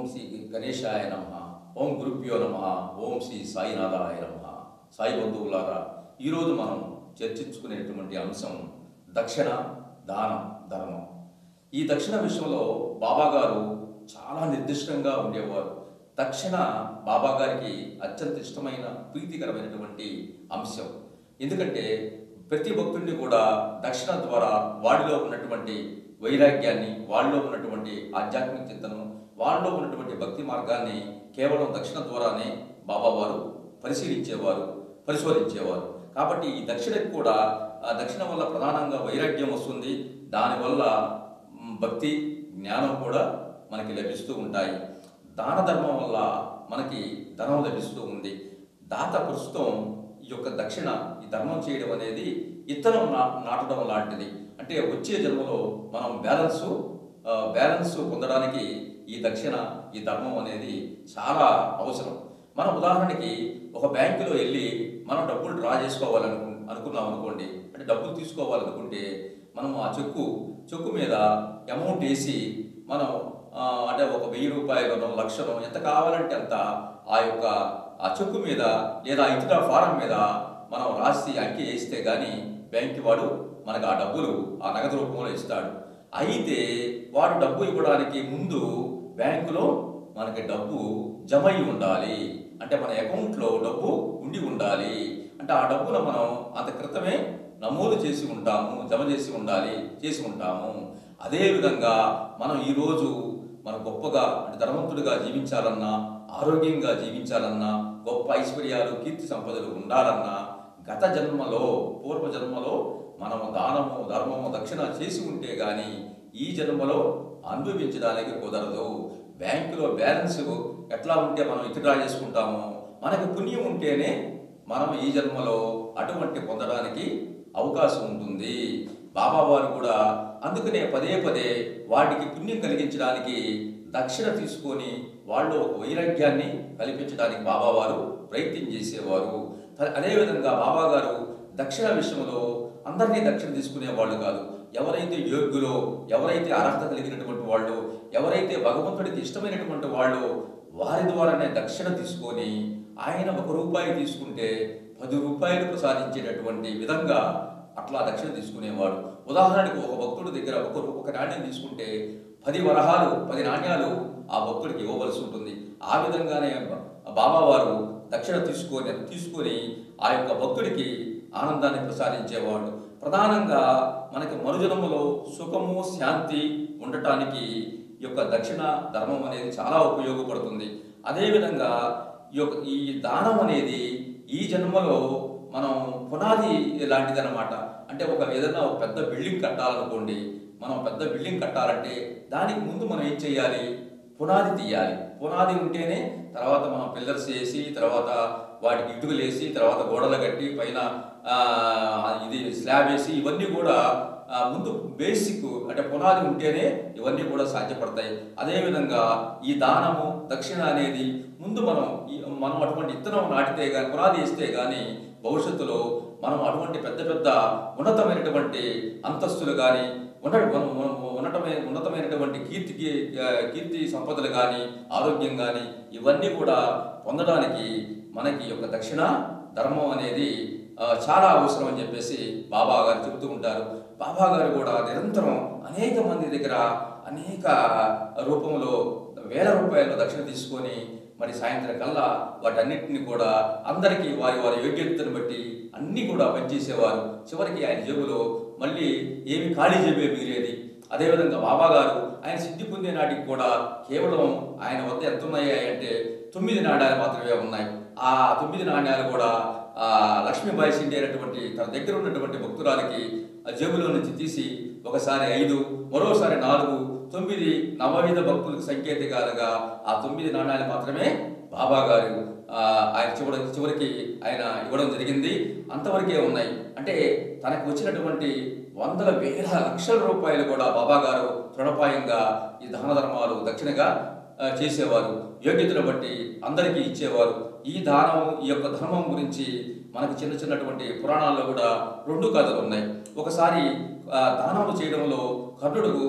శ్రీ గణేశాయ నమ ఓం గురుభ్యో నమ ఓం శ్రీ సాయినాథాయ నమ సాయి బంధువులారా ఈరోజు మనం చర్చించుకునేటువంటి అంశం దక్షిణ దానం ధర్మం ఈ దక్షిణ విషయంలో బాబా గారు చాలా నిర్దిష్టంగా ఉండేవారు దక్షిణ బాబా గారికి అత్యంత ఇష్టమైన ప్రీతికరమైనటువంటి అంశం ఎందుకంటే ప్రతి భక్తుడిని కూడా దక్షిణ ద్వారా వాడిలో ఉన్నటువంటి వైరాగ్యాన్ని వాళ్ళలో ఉన్నటువంటి ఆధ్యాత్మిక చింతనను వాళ్ళలో ఉన్నటువంటి భక్తి మార్గాన్ని కేవలం దక్షిణ ద్వారానే బాబా వారు పరిశీలించేవారు పరిశోధించేవారు కాబట్టి ఈ దక్షిణకి కూడా ఆ దక్షిణ వల్ల ప్రధానంగా వైరాగ్యం వస్తుంది దానివల్ల మ్, భక్తి జ్ఞానం కూడా మనకి లభిస్తూ ఉంటాయి దాన ధర్మం వల్ల మనకి ధనం లభిస్తూ ఉంది దాత ప్రస్తుతం ఈ యొక్క దక్షిణ ఈ ధర్మం చేయడం అనేది ఇత్తనం నా నాటడం లాంటిది అంటే వచ్చే జన్మలో మనం బ్యాలెన్స్ బ్యాలెన్స్ పొందడానికి ఈ దక్షిణ ఈ ధర్మం అనేది చాలా అవసరం మన ఉదాహరణకి ఒక బ్యాంకులో వెళ్ళి మనం డబ్బులు డ్రా చేసుకోవాలను అనుకున్నాం అనుకోండి అంటే డబ్బులు తీసుకోవాలనుకుంటే మనం ఆ చెక్కు చెక్కు మీద అమౌంట్ వేసి మనం ఆ, అంటే ఒక వెయ్యి రూపాయలను లక్షను ఎంత కావాలంటే అంత ఆ యొక్క ఆ చెక్కు మీద లేదా ఇతర ఫారం మీద మనం రాసి అంకె వేస్తే గానీ బ్యాంక్ వాడు మనకు ఆ డబ్బులు ఆ నగదు రూపంలో ఇస్తాడు అయితే వాడు డబ్బు ఇవ్వడానికి ముందు బ్యాంకులో మనకి డబ్బు జమ అయి ఉండాలి అంటే మన అకౌంట్లో డబ్బు ఉండి ఉండాలి అంటే ఆ డబ్బును మనం అంత క్రితమే నమోదు చేసి ఉంటాము జమ చేసి ఉండాలి చేసి ఉంటాము అదేవిధంగా మనం ఈరోజు మన గొప్పగా అంటే ధనవంతుడిగా జీవించాలన్నా ఆరోగ్యంగా జీవించాలన్నా గొప్ప ఐశ్వర్యాలు కీర్తి సంపదలు ఉండాలన్నా గత జన్మలో పూర్వ జన్మలో మనము దానము ధర్మము దక్షిణ చేసి ఉంటే గాని ఈ జన్మలో అనుభవించడానికి కుదరదు బ్యాంకులో బ్యాలెన్స్ ఎట్లా ఉంటే మనం విత్డ్రా చేసుకుంటామో మనకి పుణ్యం ఉంటేనే మనం ఈ జన్మలో అటువంటి పొందడానికి అవకాశం ఉంటుంది బాబా వారు కూడా అందుకనే పదే పదే వాటికి పుణ్యం కలిగించడానికి దక్షిణ తీసుకొని వాళ్ళు ఒక వైరాగ్యాన్ని కల్పించడానికి బాబా వారు ప్రయత్నం చేసేవారు త- అదేవిధంగా బాబా గారు దక్షిణ విషయంలో అందరినీ దక్షిణ తీసుకునేవాళ్ళు కాదు ఎవరైతే యోగ్యులో ఎవరైతే అర్హత కలిగినటువంటి వాళ్ళు ఎవరైతే భగవంతుడికి ఇష్టమైనటువంటి వాళ్ళు వారి ద్వారానే దక్షిణ తీసుకొని ఆయన ఒక రూపాయి తీసుకుంటే పది రూపాయలు ప్రసాదించేటటువంటి విధంగా అట్లా దక్షిణ తీసుకునేవాడు ఉదాహరణకు ఒక భక్తుడి దగ్గర ఒక ఒక నాణ్యం తీసుకుంటే పది వరహాలు పది నాణ్యాలు ఆ భక్తుడికి ఇవ్వవలసి ఉంటుంది ఆ విధంగానే బాబా వారు దక్షిణ తీసుకొని తీసుకొని ఆ యొక్క భక్తుడికి ఆనందాన్ని ప్రసాదించేవాడు ప్రధానంగా మనకి మరుజన్మలో సుఖము శాంతి ఉండటానికి ఈ యొక్క దక్షిణ ధర్మం అనేది చాలా ఉపయోగపడుతుంది అదేవిధంగా ఈ యొక్క ఈ దానం అనేది ఈ జన్మలో మనం పునాది లాంటిదన్నమాట అంటే ఒక ఏదైనా ఒక పెద్ద బిల్డింగ్ కట్టాలనుకోండి మనం పెద్ద బిల్డింగ్ కట్టాలంటే దానికి ముందు మనం ఏం చేయాలి పునాది తీయాలి పునాది ఉంటేనే తర్వాత మనం పిల్లర్స్ వేసి తర్వాత వాటికి ఇటుకలు వేసి తర్వాత గోడలు కట్టి పైన ఆ, ఇది స్లాబ్ వేసి ఇవన్నీ కూడా ఆ, ముందు బేసిక్ అంటే పునాది ఉంటేనే ఇవన్నీ కూడా సాధ్యపడతాయి అదేవిధంగా ఈ దానము దక్షిణ అనేది ముందు మనం ఈ- మనం అటువంటి ఇత్తనం నాటితే కానీ పునాది వేస్తే కానీ భవిష్యత్తులో మనం అటువంటి పెద్ద పెద్ద ఉన్నతమైనటువంటి అంతస్తులు కానీ ఉన్న ఉన్న- ఉన్న- ఉన్నతమైన ఉన్నతమైనటువంటి కీర్తికి ఆ, కీర్తి సంపదలు కానీ ఆరోగ్యం కానీ ఇవన్నీ కూడా పొందడానికి మనకి ఈ యొక్క దక్షిణ ధర్మం అనేది ఆ, చాలా అవసరం అని చెప్పేసి బాబా గారు చెబుతూ ఉంటారు బాబా గారు కూడా నిరంతరం అనేక మంది దగ్గర అనేక రూపంలో వేల రూపాయలు దక్షిణ తీసుకొని మరి సాయంత్రం కల్లా వాటన్నిటిని కూడా అందరికీ వారి వారి యోగ్యతను బట్టి అన్నీ కూడా పనిచేసేవారు చివరికి ఆయన జేబులో మళ్ళీ ఏమి ఖాళీ జేబే మిగిలేది అదేవిధంగా బాబా గారు ఆయన సిద్ధి పొందే నాటికి కూడా కేవలం ఆయన వద్ద ఎంత ఉన్నాయి అంటే తొమ్మిది నాణ్యాలు మాత్రమే ఉన్నాయి ఆ తొమ్మిది నాణ్యాలు కూడా ఆ లక్ష్మీబాయి సిండి అయినటువంటి తన దగ్గర ఉన్నటువంటి భక్తురాలకి ఆ జేబులో నుంచి తీసి ఒకసారి ఐదు మరోసారి నాలుగు తొమ్మిది నవవిధ భక్తులకు సంకేతికాలుగా ఆ తొమ్మిది నాణ్యాలు మాత్రమే బాబా గారు ఆ, ఆయన చివరి చివరికి ఆయన ఇవ్వడం జరిగింది అంతవరకే ఉన్నాయి అంటే తనకు వచ్చినటువంటి వందల వేల లక్షల రూపాయలు కూడా బాబా గారు తృణపాయంగా ఈ దాన ధర్మాలు దక్షిణగా ఆ, చేసేవారు యోగ్యతను బట్టి అందరికీ ఇచ్చేవారు ఈ దానం ఈ యొక్క ధర్మం గురించి మనకి చిన్న చిన్నటువంటి పురాణాల్లో కూడా రెండు కథలు ఉన్నాయి ఒకసారి ఆ, దానములు చేయడంలో కర్ణుడు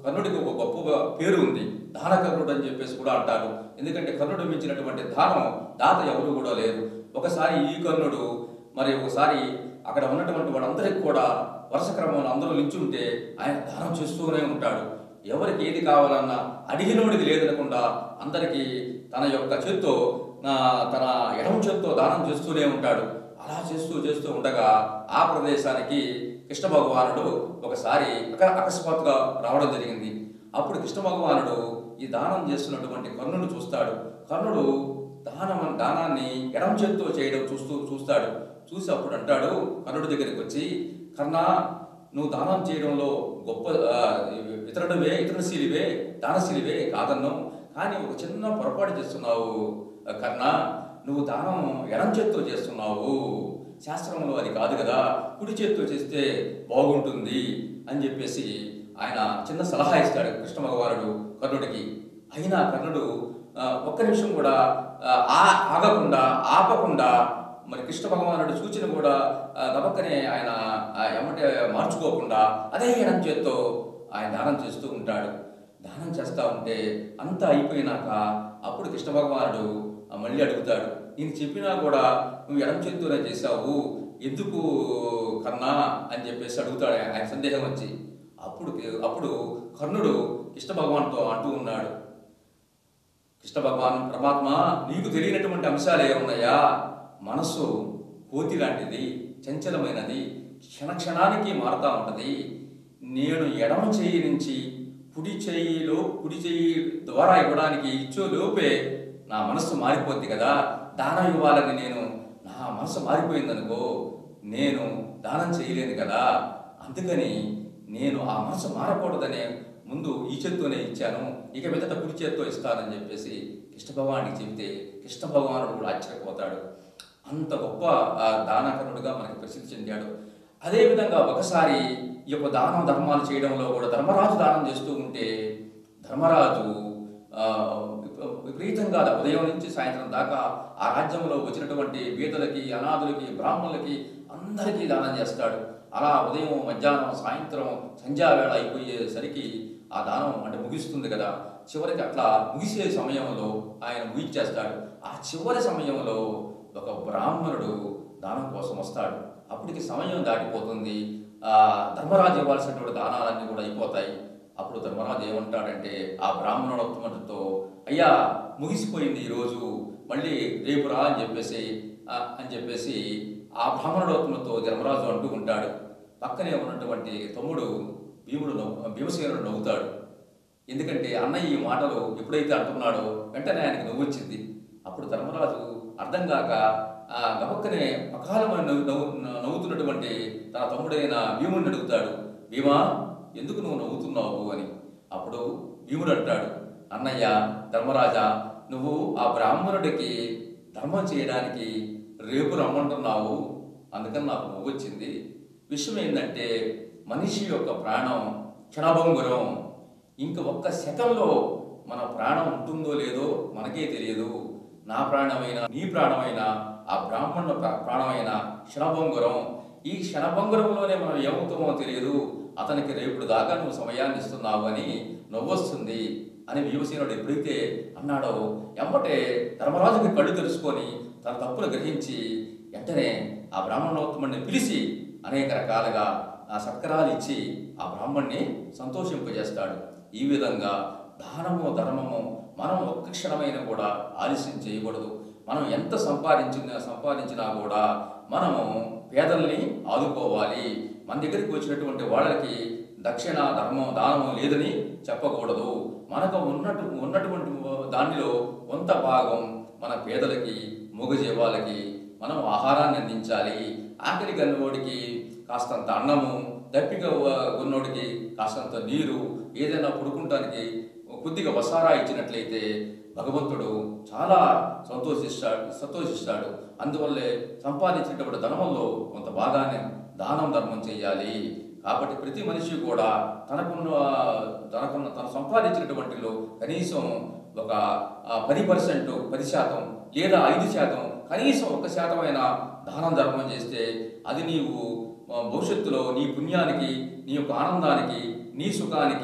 కర్ణుడికి ఒక గొప్ప పేరు ఉంది దాన కర్ణుడు అని చెప్పేసి కూడా అంటారు ఎందుకంటే కర్ణుడు మించినటువంటి దానం దాత ఎవరు కూడా లేరు ఒకసారి ఈ కర్ణుడు మరి ఒకసారి అక్కడ ఉన్నటువంటి వాళ్ళందరికీ కూడా వరుస క్రమంలో అందరూ నిల్చుంటే ఆయన దానం చేస్తూనే ఉంటాడు ఎవరికి ఏది కావాలన్నా అడిగినోడికి లేదనకుండా అందరికీ తన యొక్క చేత్తో ఆ, తన ఎడమ చేత్తో దానం చేస్తూనే ఉంటాడు అలా చేస్తూ చేస్తూ ఉండగా ఆ ప్రదేశానికి కృష్ణ భగవానుడు ఒకసారి అక- అకస్మాత్తుగా రావడం జరిగింది అప్పుడు కృష్ణ భగవానుడు ఈ దానం చేస్తున్నటువంటి కర్ణుడు చూస్తాడు కర్ణుడు దానం దానాన్ని ఎడమ చేత్తో చేయడం చూస్తూ చూస్తాడు చూసి అప్పుడు అంటాడు కర్ణుడి దగ్గరికి వచ్చి కర్ణ నువ్వు దానం చేయడంలో గొప్ప ఆ, ఇతరుడివే ఇతరుశీలివే దానశీలివే కాదన్ను కానీ ఒక చిన్న పొరపాటు చేస్తున్నావు ఆ, కర్ణ నువ్వు దానం ఎడం చేత్తో చేస్తున్నావు శాస్త్రంలో అది కాదు కదా కుడి చేత్తో చేస్తే బాగుంటుంది అని చెప్పేసి ఆయన చిన్న సలహా ఇస్తాడు కృష్ణ భగవానుడు కర్ణుడికి అయినా కర్ణుడు ఆ, ఒక్క నిమిషం కూడా ఆ, ఆ- ఆగకుండా ఆపకుండా మరి కృష్ణ భగవానుడి సూచన కూడా ఆ, గబక్కనే ఆయన ఆ, ఎమ్మటే మార్చుకోకుండా అదే ఎడం చేత్తో ఆయన దానం చేస్తూ ఉంటాడు దానం చేస్తూ ఉంటే అంతా అయిపోయినాక అప్పుడు కృష్ణ భగవానుడు ఆ, మళ్ళీ అడుగుతాడు నేను చెప్పినా కూడా నువ్వు ఎడం చేత్తోనే చేశావు ఎందుకు కన్నా అని చెప్పేసి అడుగుతాడు ఆయన ఆయన సందేహం వచ్చి అప్పుడు అప్పుడు కర్ణుడు కృష్ణ భగవాన్తో అంటూ ఉన్నాడు కృష్ణ భగవాన్ పరమాత్మ నీకు తెలియనటువంటి అంశాలు ఏమున్నాయా మనస్సు కోతి లాంటిది చంచలమైనది క్షణ క్షణానికి మారుతా ఉంటది నేను ఎడమ చేయి నుంచి కుడి చేయిలో కుడి చేయి ద్వారా ఇవ్వడానికి ఇచ్చో లోపే నా మనస్సు మారిపోద్ది కదా దానం ఇవ్వాలని నేను నా మనసు మారిపోయిందనుకో నేను దానం చేయలేను కదా అందుకని నేను ఆ మనసు మారకూడదనే ముందు ఈ చేత్తోనే ఇచ్చాను ఇక మీదట కుడి చేత్తో ఇస్తానని చెప్పేసి కృష్ణ భగవానికి చెబితే కృష్ణ భగవానుడు కూడా ఆశ్చర్యపోతాడు అంత గొప్ప ఆ దానకరుడుగా మనకి ప్రసిద్ధి చెందాడు అదేవిధంగా ఒకసారి ఈ యొక్క దానం ధర్మాలు చేయడంలో కూడా ధర్మరాజు దానం చేస్తూ ఉంటే ధర్మరాజు ఆ, విపరీతంగా ఉదయం నుంచి సాయంత్రం దాకా ఆ రాజ్యంలో వచ్చినటువంటి బీదలకి అనాథులకి బ్రాహ్మణులకి అందరికీ దానం చేస్తాడు అలా ఉదయం మధ్యాహ్నం సాయంత్రం సంధ్యావేళ అయిపోయేసరికి ఆ దానం అంటే ముగిస్తుంది కదా చివరికి అట్లా ముగిసే సమయంలో ఆయన ముగించేస్తాడు ఆ చివరి సమయంలో ఒక బ్రాహ్మణుడు దానం కోసం వస్తాడు అప్పటికి సమయం దాటిపోతుంది ఆ ధర్మరాజు ఇవ్వాల్సినటువంటి దానాలన్నీ కూడా అయిపోతాయి అప్పుడు ధర్మరాజు ఏమంటాడంటే ఆ బ్రాహ్మణోత్తముడితో అయ్యా ముగిసిపోయింది ఈరోజు మళ్ళీ రేపు రా అని చెప్పేసి ఆ, అని చెప్పేసి ఆ బ్రాహ్మణోత్తముడితో ధర్మరాజు అంటూ ఉంటాడు పక్కనే ఉన్నటువంటి తమ్ముడు భీముడు నవ్వు భీమసేనుడు నవ్వుతాడు ఎందుకంటే అన్నయ్య ఈ మాటలు ఎప్పుడైతే అంటున్నాడో వెంటనే ఆయనకి నవ్వు వచ్చింది అప్పుడు ధర్మరాజు అర్థం కాక ఆ గబక్కనే అకాలమని నవ్వు నవ్వు నవ్వుతున్నటువంటి తన తమ్ముడైన భీముడిని అడుగుతాడు భీమా ఎందుకు నువ్వు నవ్వుతున్నావు అని అప్పుడు భీముడు అంటాడు అన్నయ్య ధర్మరాజా నువ్వు ఆ బ్రాహ్మణుడికి ధర్మం చేయడానికి రేపు రమ్మంటున్నావు అందుకని నాకు నవ్వు వచ్చింది విషయం ఏంటంటే మనిషి యొక్క ప్రాణం క్షణభంగురం ఇంక ఒక్క సెకండ్లో మన ప్రాణం ఉంటుందో లేదో మనకే తెలియదు నా ప్రాణమైన నీ ప్రాణమైన ఆ బ్రాహ్మణుల ప్రా- ప్రాణమైన క్షణభంగురం ఈ క్షణభంగురంలోనే మనం ఏమవుతామో తెలియదు అతనికి రేపుడు దాకా నువ్వు సమయాన్ని ఇస్తున్నావు అని నవ్వొస్తుంది అని భీమసేనుడు ఎప్పుడైతే అన్నాడో ఎమ్మటే ధర్మరాజుకి కళ్ళు తెలుసుకొని తన తప్పును గ్రహించి వెంటనే ఆ బ్రాహ్మణోత్తముడిని పిలిచి అనేక రకాలుగా ఆ సత్కరాలు ఇచ్చి ఆ బ్రాహ్మణ్ణి సంతోషింపజేస్తాడు ఈ విధంగా దానము ధర్మము మనం ఒక్క క్షణమైన కూడా ఆలస్యం చేయకూడదు మనం ఎంత సంపాదించినా సంపాదించినా కూడా మనము పేదల్ని ఆదుకోవాలి మన దగ్గరికి వచ్చినటువంటి వాళ్ళకి దక్షిణ ధర్మం దానము లేదని చెప్పకూడదు మనకు ఉన్నట్టు ఉన్నటువంటి దానిలో కొంత భాగం మన పేదలకి మూగజీవాలకి మనం ఆహారాన్ని అందించాలి ఆకలి గన్నోడికి కాస్తంత అన్నము దప్పిక ఉన్నోడికి కాస్తంత నీరు ఏదైనా పుడుకుంటానికి కొద్దిగా వసారా ఇచ్చినట్లయితే భగవంతుడు చాలా సంతోషిస్తాడు సంతోషిస్తాడు అందువల్లే సంపాదించినటువంటి ధనములో కొంత భాగాన్ని దానం ధర్మం చేయాలి కాబట్టి ప్రతి మనిషి కూడా తనకున్న తనకున్న తను సంపాదించినటువంటిలో కనీసం ఒక ఆ, పది పర్సెంట్ పది శాతం లేదా ఐదు శాతం కనీసం ఒక శాతమైన దానం ధర్మం చేస్తే అది నీవు ఆ, భవిష్యత్తులో నీ పుణ్యానికి నీ యొక్క ఆనందానికి నీ సుఖానికి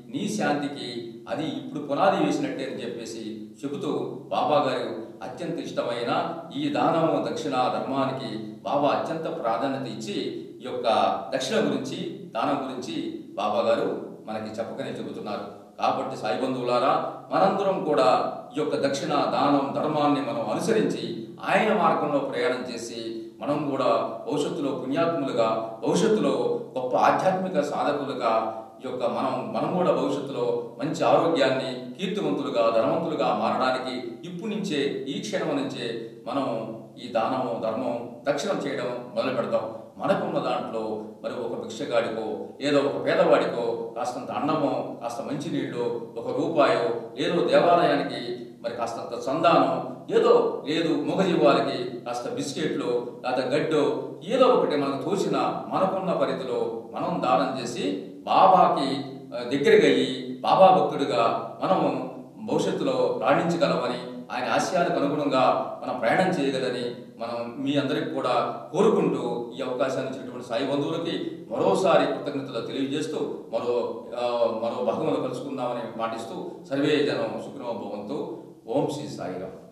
నీ శాంతికి అది ఇప్పుడు పునాది వేసినట్టే అని చెప్పేసి చెబుతూ బాబా గారు అత్యంత ఇష్టమైన ఈ దానము దక్షిణ ధర్మానికి బాబా అత్యంత ప్రాధాన్యత ఇచ్చి ఈ యొక్క దక్షిణ గురించి దానం గురించి బాబా గారు మనకి చెప్పకనే చెబుతున్నారు కాబట్టి సాయి బంధువులారా మనందరం కూడా ఈ యొక్క దక్షిణ దానం ధర్మాన్ని మనం అనుసరించి ఆయన మార్గంలో ప్రయాణం చేసి మనం కూడా భవిష్యత్తులో పుణ్యాత్ములుగా భవిష్యత్తులో గొప్ప ఆధ్యాత్మిక సాధకులుగా ఈ యొక్క మనం మనం కూడా భవిష్యత్తులో మంచి ఆరోగ్యాన్ని కీర్తివంతులుగా ధనవంతులుగా మారడానికి ఇప్పటి నుంచే ఈ క్షణం నుంచే మనం ఈ దానము ధర్మం దక్షిణం చేయడం మొదలు పెడతాం మనకున్న దాంట్లో మరి ఒక భిక్షగాడికో ఏదో ఒక పేదవాడికో కాస్తంత అన్నమో కాస్త మంచినీళ్ళు ఒక రూపాయో ఏదో దేవాలయానికి మరి కాస్తంత సందానం ఏదో లేదు మూగజీవాలకి కాస్త బిస్కెట్లు లేదా గడ్డో ఏదో ఒకటి మనకు తోచిన మనకున్న పరిధిలో మనం దానం చేసి బాబాకి ఆ, దగ్గరగా అయ్యి బాబా భక్తుడిగా మనం భవిష్యత్తులో రాణించగలమని ఆయన ఆశయాలకు అనుగుణంగా మనం ప్రయాణం చేయగలని మనం మీ అందరికి కూడా కోరుకుంటూ ఈ అవకాశాన్ని ఇచ్చినటువంటి సాయి బంధువులకి మరోసారి కృతజ్ఞతలు తెలియజేస్తూ మరో ఆ, మరో భాగంలో కలుసుకుందామని పాటిస్తూ సర్వే జనం సుఖనో భవంతు ఓం శ్రీ సాయిరామ్